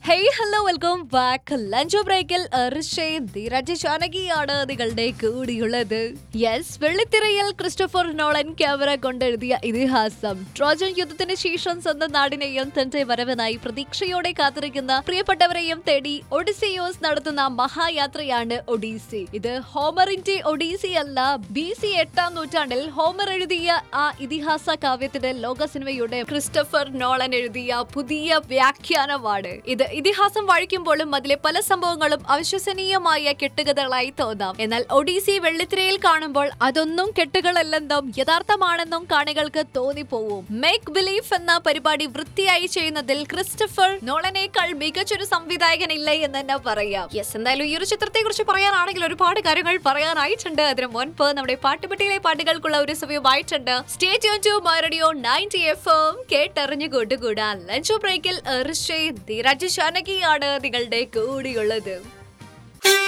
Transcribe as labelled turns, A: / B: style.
A: hey hello welcome back lunch ബ്രേക്കിൽ ഋഷയും ധീരജ് ജാനകിയാണ് നിങ്ങളുടെ കൂടിയുള്ളത് യെസ് വെള്ളിത്തിരയിൽ ക്രിസ്റ്റഫർ നോളൻ ക്യാമറ കൊണ്ടെഴുതിയ ഇതിഹാസം ട്രോജൻ യുദ്ധത്തിന് ശേഷം സ്വന്തം നാടിനെയും തന്റെ വരവനായി പ്രതീക്ഷയോടെ കാത്തിരിക്കുന്ന പ്രിയപ്പെട്ടവരെയും തേടി ഒഡിസിയോസ് നടത്തുന്ന മഹായാത്രയാണ് ഒഡീസി ഇത് ഹോമറിന്റെ ഒഡീസി അല്ല ബി സി എട്ടാം നൂറ്റാണ്ടിൽ ഹോമർ എഴുതിയ ആ ഇതിഹാസ കാവ്യത്തിന്റെ ലോക സിനിമയുടെ ക്രിസ്റ്റഫർ നോളൻ എഴുതിയ പുതിയ വ്യാഖ്യാനമാണ് ഇത് ഇതിഹാസം വായിക്കുമ്പോഴും അതിലെ പല സംഭവങ്ങളും അവിശ്വസനീയമായ കെട്ടുകഥകളായി തോന്നാം എന്നാൽ ഒഡീസി വെള്ളിത്തിരയിൽ കാണുമ്പോൾ അതൊന്നും കെട്ടുകളല്ലെന്നും യഥാർത്ഥമാണെന്നും കാണികൾക്ക് തോന്നിപ്പോവും മേക്ക് ബിലീഫ് എന്ന പരിപാടി വൃത്തിയായി ചെയ്യുന്നതിൽ ക്രിസ്റ്റഫർ നോളനേക്കാൾ മികച്ചൊരു സംവിധായകൻ ഇല്ല എന്ന് തന്നെ പറയാം യെസ് എന്തായാലും ഈ ഒരു ചിത്രത്തെ കുറിച്ച് പറയാനാണെങ്കിൽ ഒരുപാട് കാര്യങ്ങൾ പറയാനായിട്ടുണ്ട് അതിന് മുൻപ് നമ്മുടെ പാട്ടുപെട്ടിയിലെ പാട്ടുകൾക്കുള്ള ഒരു സമയമായിട്ടുണ്ട് stay tune to my radio ninety F M കേട്ടറിഞ്ഞു കൊണ്ടുകൂടാ ലഞ്ച് ബ്രേക്കിൽ ഋഷി ധീരജ് ജാനകിയാണ് നിങ്ങളുടെ കൂടിയുള്ളത്